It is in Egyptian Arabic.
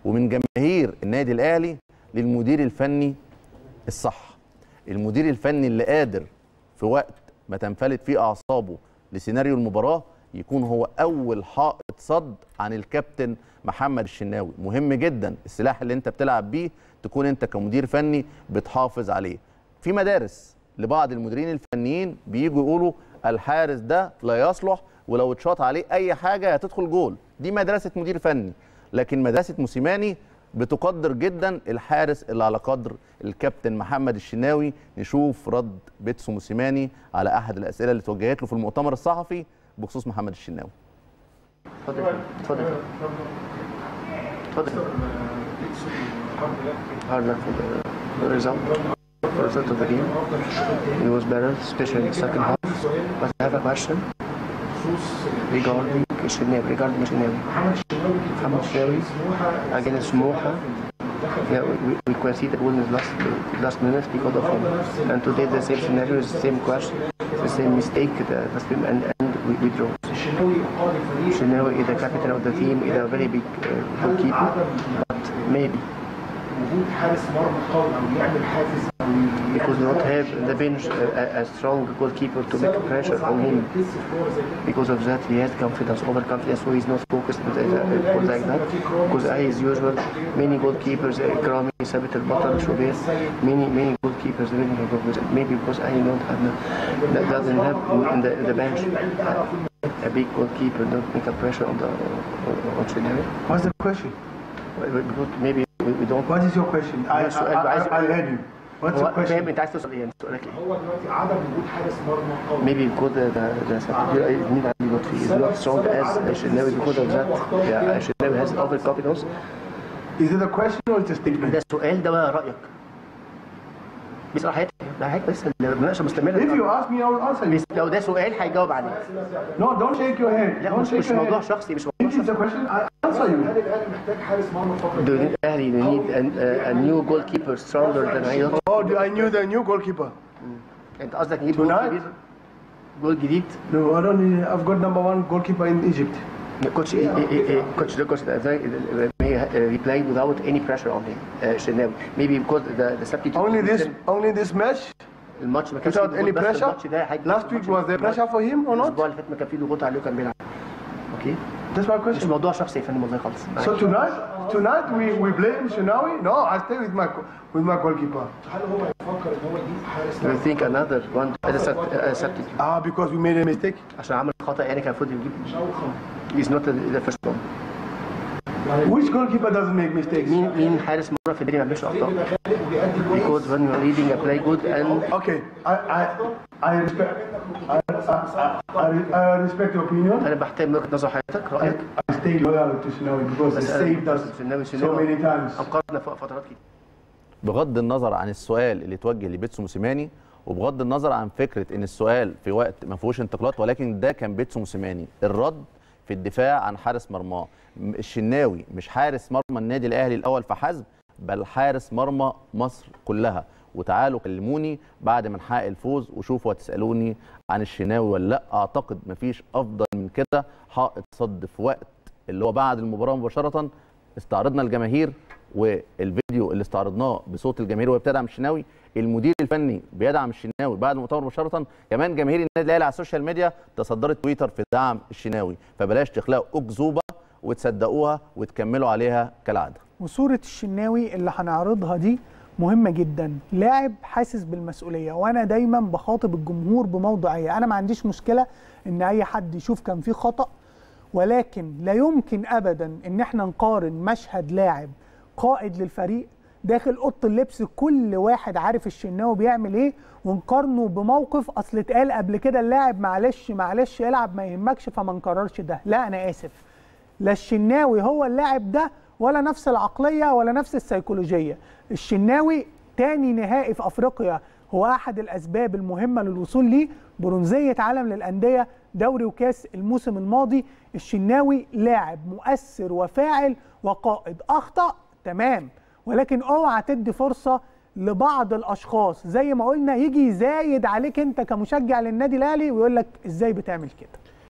ومن جماهير النادي الاهلي للمدير الفني الصح المدير الفني اللي قادر في وقت ما تنفلت فيه اعصابه لسيناريو المباراه يكون هو اول حائط صد عن الكابتن محمد الشناوي مهم جدا السلاح اللي انت بتلعب بيه تكون انت كمدير فني بتحافظ عليه في مدارس لبعض المديرين الفنيين بييجوا يقولوا الحارس ده لا يصلح ولو اتشاط عليه اي حاجه هتدخل جول دي مدرسه مدير فني لكن مدرسه موسيماني بتقدر جدا الحارس اللي على قدر الكابتن محمد الشناوي نشوف رد بيتسو موسيماني على احد الاسئله اللي توجهت له في المؤتمر الصحفي بخصوص محمد الشناوي اتفضل اتفضل اتفضل hard luck for the, the result the result of the game it was better especially in the second half but I have a question regarding الشناوي regarding الشناوي محمد الشناوي against Moha yeah, we, we conceded goal in the last, the last minutes because of him. And today the same scenario, the same question, the same mistake that has been, and, and we, we draw. Shenawi is the captain of the team, is a very big uh, goalkeeper, but maybe وجود حارس مرمى قوي او يعمل حافز او he could not have the bench a, a, a strong goalkeeper to make pressure on him. يكسب كوره زي كده Because of that, he has confidence, overconfidence, so he's not focused on the- uh, like that. Because as usual, many goalkeepers, uh, Krami, Sabit al-Batal, Shubir, many many goalkeepers, really have confidence. maybe because I don't have the, that doesn't have in the, in the bench a, a big goalkeeper, don't make a pressure on the on, on Shenawi. What's the question? Because maybe we, we don't. What is your question? I, I, Yes, I- I, I heard you. What's your هو فاهم question? انت عايز توصل ايه؟ انت سؤالك ايه؟ هو دلوقتي عدم وجود حارس مرمى قوي Maybe because the the, the substitute mean that Lotfi is not strong as Shenawi because of that. Yeah, Shenawi has overconfidence. Is it a question or it's a statement? ده السؤال ده بقى رايك بيسأل حضرتك ده حضرتك لسه المناقشه مستمره If you ask me, I will answer you. بيس- لو ده سؤال هيجاوب عليه No, don't shake your head. لا Don't مش shake مش your موضوع head. شخصي مش If موضوع it's a شخصي question, I answer you. هل الاهلي محتاج حارس مرمى فقط Do you need اهلي you need a, a, a new goalkeeper stronger than Aydin Oh, do I knew the new goalkeeper? انت قصدك نجيب جول Tonight? كبير جول جديد No, I don't. Need, I've got number one goalkeeper in Egypt. كوتش كوتش ده كوتش he played without any pressure on him uh, Shenawi maybe because the the substitute Only this, only this match, الماتش ما كانش without فيه any ضغوط، بس pressure. الماتش ده هيجي- Last week was there pressure for him or not? الاسبوع اللي فات ما كان فيه ضغوط عليه وكان بيلعب اوكي That's my مش question. موضوع شخصي يا فندم والله خالص So tonight, tonight we, we blame Shinawi. No, I stay with my with my goalkeeper. هل هو يفكر ان هو يجيب حارس Do you think another one as a sub- a substitute Ah, because we made a mistake. عشان عمل خطأ يعني كان المفروض يجيب مش اول خطوه he's not the, the first one Which goalkeeper doesn't make mistakes? مين مين حارس مرة في الدنيا ما بيعملش أخطاء بيبقى خالق وبيأدي كويس because when you're leading a play good and Okay, I I I respect I, I, I, I respect your opinion. أنا بحترم وجهة نظر حضرتك رأيك I stay loyal to Shinawi because he بس saved us النبي so many times. أنقذنا في فترات كتير بغض النظر عن السؤال اللي توجه لبيتسو موسيماني وبغض النظر عن فكره ان السؤال في وقت ما فيهوش انتقالات ولكن ده كان بيتسو موسيماني الرد في الدفاع عن حارس مرماه م- الشناوي مش حارس مرمى النادي الاهلي الاول فحسب بل حارس مرمى مصر كلها وتعالوا كلموني بعد ما نحقق الفوز وشوفوا هتسالوني عن الشناوي ولا لا اعتقد مفيش افضل من كده حائط صد في وقت اللي هو بعد المباراه مباشره استعرضنا الجماهير والفيديو اللي استعرضناه بصوت الجماهير وهي بتدعم الشناوي المدير الفني بيدعم الشناوي بعد المؤتمر مباشره كمان جماهير النادي الاهلي على السوشيال ميديا تصدرت تويتر في دعم الشناوي فبلاش تخلقوا اكذوبه وتصدقوها وتكملوا عليها كالعاده وصورة الشناوي اللي هنعرضها دي مهمة جدا لاعب حاسس بالمسؤولية وأنا دايما بخاطب الجمهور بموضوعية أنا ما عنديش مشكلة إن أي حد يشوف كان فيه خطأ ولكن لا يمكن أبدا إن احنا نقارن مشهد لاعب قائد للفريق داخل اوضه اللبس كل واحد عارف الشناوي بيعمل ايه ونقارنه بموقف اصل اتقال قبل كده اللاعب معلش معلش العب ما يهمكش فما نكررش ده لا انا اسف لا الشناوي هو اللاعب ده ولا نفس العقليه ولا نفس السيكولوجيه الشناوي تاني نهائي في افريقيا هو احد الاسباب المهمه للوصول ليه برونزيه عالم للانديه دوري وكاس الموسم الماضي الشناوي لاعب مؤثر وفاعل وقائد اخطا تمام ولكن اوعى تدي فرصه لبعض الاشخاص زي ما قلنا يجي يزايد عليك انت كمشجع للنادي الاهلي ويقول لك ازاي بتعمل كده